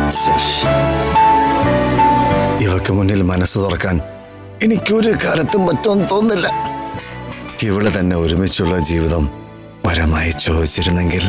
ഇവക്ക് മുന്നിൽ മനസ്സ് തുറക്കാൻ എനിക്കൊരു കാലത്തും പറ്റുമെന്ന് തോന്നില്ല ഇവള് തന്നെ ഒരുമിച്ചുള്ള ജീവിതം പരമായി ചോദിച്ചിരുന്നെങ്കിൽ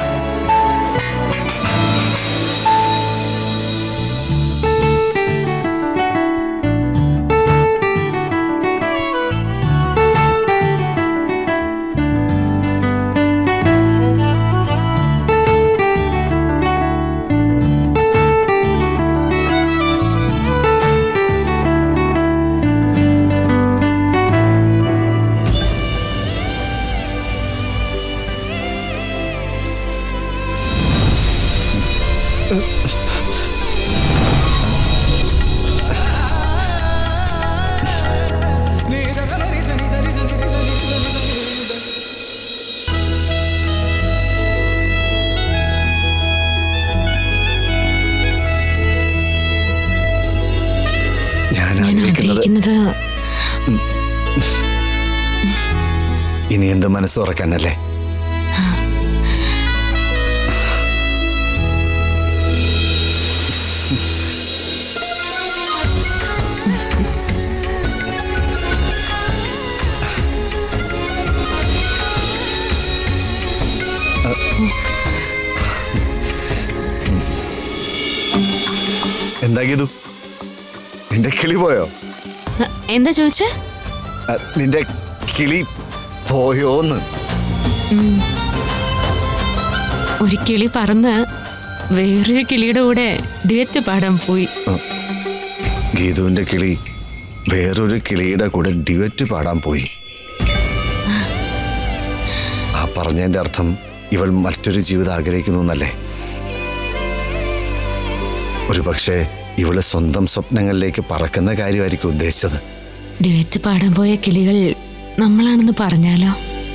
ഞാൻ ഞാൻ ആഗ്രഹിക്കുന്നത് ആഗ്രഹിക്കുന്നത് ഇനി എന്ത് മനസ്സ് തുറക്കാനല്ലേ എന്താ ഗീതു നിന്റെ കിളി പോയോ അ, എന്താ ചോദിച്ചേ ആ, നിന്റെ കിളി പോയോന്ന് ഒരു കിളി പറന്ന് വേറൊരു കിളിയുടെ കൂടെ ഡേറ്റ് പാടാൻ പോയി ഗീതുവിന്റെ കിളി വേറൊരു കിളിയുടെ കൂടെ ഡ്യുവറ്റ് പാടാൻ പോയി ആ പറഞ്ഞതിന്റെ അർത്ഥം ഇവൾ മറ്റൊരു ജീവിതം ആഗ്രഹിക്കുന്നു എന്നല്ലേ ഒരു പക്ഷേ ഇവള് സ്വന്തം സ്വപ്നങ്ങളിലേക്ക് പറക്കുന്ന കാര്യമായിരിക്കും ഉദ്ദേശിച്ചത് ഡേറ്റ് പാടാൻ പോയ കിളികൾ നമ്മളാണെന്ന് പറഞ്ഞാലോ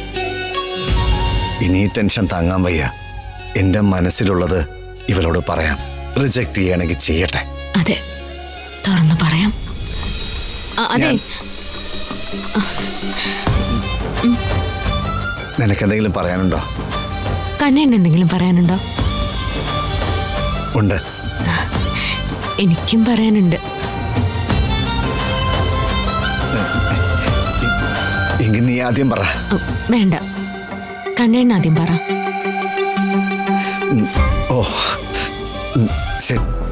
ഇനി ഈ ടെൻഷൻ താങ്ങാൻ വയ്യ എന്റെ മനസ്സിലുള്ളത് ഇവളോട് പറയാം റിജക്റ്റ് ചെയ്യണമെങ്കിൽ ചെയ്യട്ടെ അതെ തുറന്നു പറയാം അ, അതെ ഞാൻ- നിനക്കെന്തെങ്കിലും പറയാനുണ്ടോ കണ്ണേണ്ണ എന്തെങ്കിലും പറയാനുണ്ടോ ഉണ്ട് എനിക്കും പറയാനുണ്ട് എങ്കിൽ നീ ആദ്യം പറ അ, വേണ്ട കണ്ണേണ്ണ ആദ്യം പറ ഓ ഉം, ശരി